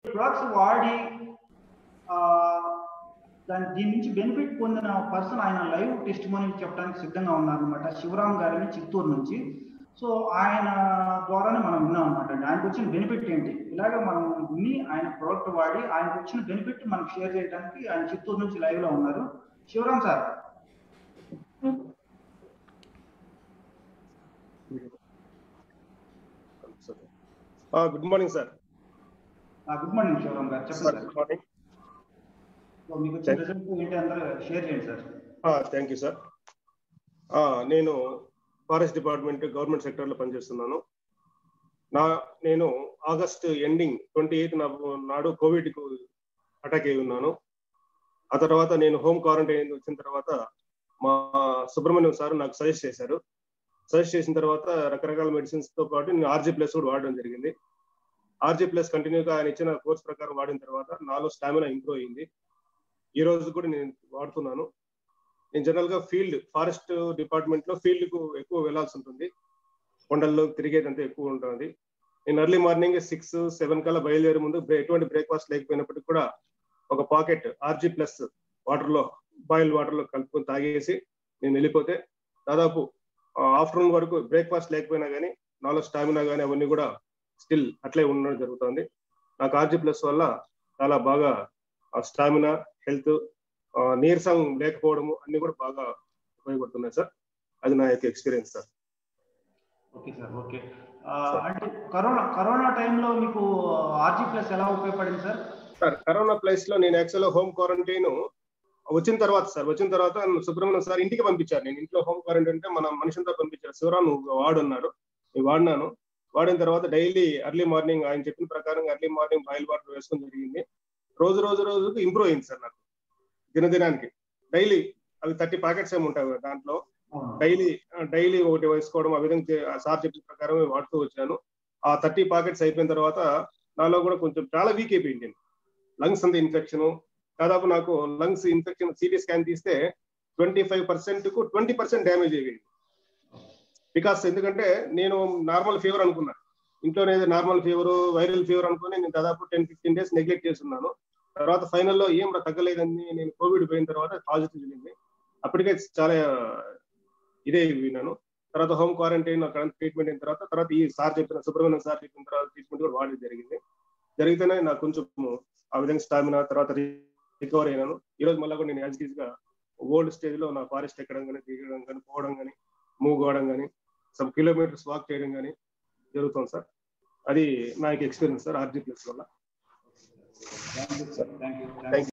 products వాడి ఆ, దాని దీని నుంచి బెనిఫిట్ పొందిన పర్సన్ ఆయన లైవ్ టెస్ట్ మనీ చెప్పడానికి సిద్ధంగా ఉన్నారనమాట శివరామ్ గారిని చిత్తూరు నుంచి సో ఆయన ద్వారానే మనం విన్నాం అనమాట ఆయనకు వచ్చిన బెనిఫిట్ ఏంటి ఇలాగ మనం విని ఆయన ప్రోడక్ట్ వాడి ఆయనకు వచ్చిన బెనిఫిట్ మనకు షేర్ చేయడానికి ఆయన చిత్తూరు నుంచి లైవ్ లో ఉన్నారు Shivaram sir good morning sir good morning Shivaram గారు చెప్పండి సార్ గుడ్ మార్నింగ్ సో మీకు వచ్చిన రిజల్ట్ ఏంటి అందరూ షేర్ చేయండి సార్ థ్యాంక్ యూ సార్ నేను ఫారెస్ట్ డిపార్ట్మెంట్ గవర్నమెంట్ సెక్టర్ లో పనిచేస్తున్నాను నా నేను ఆగస్ట్ ఎండింగ్ ట్వంటీ ఎయిత్ నాడు కోవిడ్ కు అటాక్ అయి ఉన్నాను ఆ తర్వాత నేను హోమ్ క్వారంటైన్ వచ్చిన తర్వాత మా సుబ్రహ్మణ్యం సార్ నాకు సజెస్ట్ చేశారు సజెస్ట్ చేసిన తర్వాత రకరకాల మెడిసిన్స్ తో పాటు నేను ఆర్జీ ప్లస్ కూడా వాడడం జరిగింది ఆర్జీ ప్లస్ కంటిన్యూగా ఆయన ఇచ్చిన కోర్స్ ప్రకారం వాడిన తర్వాత నాలో స్టామినా ఇంప్రూవ్ అయింది ఈ రోజు కూడా నేను వాడుతున్నాను నేను జనరల్ గా ఫీల్డ్ ఫారెస్ట్ డిపార్ట్మెంట్ లో ఫీల్డ్ కు ఎక్కువ వెళ్లాల్సి ఉంటుంది కొండల్లో తిరిగేదంతా ఎక్కువ ఉంటుంది నేను ఎర్లీ మార్నింగ్ సిక్స్ సెవెన్ కల్లా బయలుదేరే ముందు బ్రే- ఎటువంటి బ్రేక్ఫాస్ట్ లేకపోయినప్పటికీ కూడా ఒక పాకెట్ ఆర్జీ ప్లస్ వాటర్ లో బాయిల్ వాటర్ లో కలుపుకొని తాగేసి నేను వెళ్ళిపోతే దాదాపు ఆఫ్టర్నూన్ వరకు బ్రేక్ఫాస్ట్ లేకపోయినా కానీ నాలో స్టామినా కానీ అవన్నీ కూడా స్టిల్ అట్లే ఉండడం జరుగుతుంది నాకు ఆర్జీ ప్లస్ వల్ల చాలా బాగా స్టామినా హెల్త్ నీరసం లేకపోవడము అన్ని కూడా బాగా ఉపయోగపడుతున్నాయి సార్ అది నా యొక్క experience sir okay sir okay అంటే కరోనా కరోనా టైంలో మీకు ఆర్జీ ప్లస్ ఎలా ఉపయోగపడింది సార్ సార్ కరోనా ప్లేస్ లో నేను యాక్చువల్ హోమ్ క్వారంటైన్ వచ్చిన తర్వాత సార్ వచ్చిన తర్వాత సుబ్రహ్మణ్యం సార్ ఇంటికి పంపించారు నేను ఇంట్లో హోమ్ క్వారంటైన్ అంటే మన మనిషితో పంపించారు శివరా నువ్వు వాడున్నారు నేను వాడినాను వాడిన తర్వాత డైలీ ఎర్లీ మార్నింగ్ ఆయన చెప్పిన ప్రకారం ఎర్లీ మార్నింగ్ బాయిల్ వాటర్ వేసుకోవడం జరిగింది రోజు రోజు రోజుకు ఇంప్రూవ్ అయింది సార్ నాకు దినదినానికి డైలీ అవి థర్టీ ప్యాకెట్స్ ఏమి ఉంటాయి దాంట్లో డైలీ డైలీ ఒకటి వేసుకోవడం ఆ విధంగా చే- ఆ సార్ చెప్పిన ప్రకారం వాడుతూ వచ్చాను ఆ థర్టీ పాకెట్స్ అయిపోయిన తర్వాత నాలో కూడా కొంచెం చాలా వీక్ అయిపోయింది లంగ్స్ అంత ఇన్ఫెక్షన్ దాదాపు నాకు లంగ్స్ ఇన్ఫెక్షన్ సిటీ స్కాన్ తీస్తే ట్వంటీ ఫైవ్ పర్సెంట్ కు ట్వంటీ పర్సెంట్ డ్యామేజ్ అయిపోయింది బికాస్ ఎందుకంటే నేను నార్మల్ ఫీవర్ అనుకున్నా ఇంట్లోనే నార్మల్ ఫీవర్ వైరల్ ఫీవర్ అనుకుని నేను దాదాపు టెన్ ఫిఫ్టీన్ డేస్ నెగ్లెక్ట్ చేస్తున్నాను తర్వాత ఫైనల్లో ఏం రా తగ్గలేదని నేను కోవిడ్ పోయిన తర్వాత పాజిటివ్ జరిగింది అప్పటికే చాలా ఇదే విన్నాను తర్వాత హోమ్ క్వారంటైన్ అక్కడ ట్రీట్మెంట్ అయిన తర్వాత తర్వాత ఈ సార్ చెప్పిన సుబ్రహ్మణ్యం సార్ చెప్పిన తర్వాత ట్రీట్మెంట్ కూడా వాడడం జరిగింది జరిగితేనే నాకు కొంచెం ఆ విధంగా స్టామినా తర్వాత రికవర్ అయినాను ఈ రోజు మళ్ళీ కూడా నేను యాజ్ గా ఓల్డ్ స్టేజ్ లో నా ఫారెస్ట్ ఎక్కడం కానీ దిగడం కానీ పోవడం కానీ మూవ్ కావడం కానీ సమ్ కిలోమీటర్స్ వాక్ చేయడం కానీ జరుగుతుంది సార్ అది నా యొక్క ఎక్స్పీరియన్స్ సార్ ఆర్జీ ప్లస్ వల్ల thank you sir thank you thank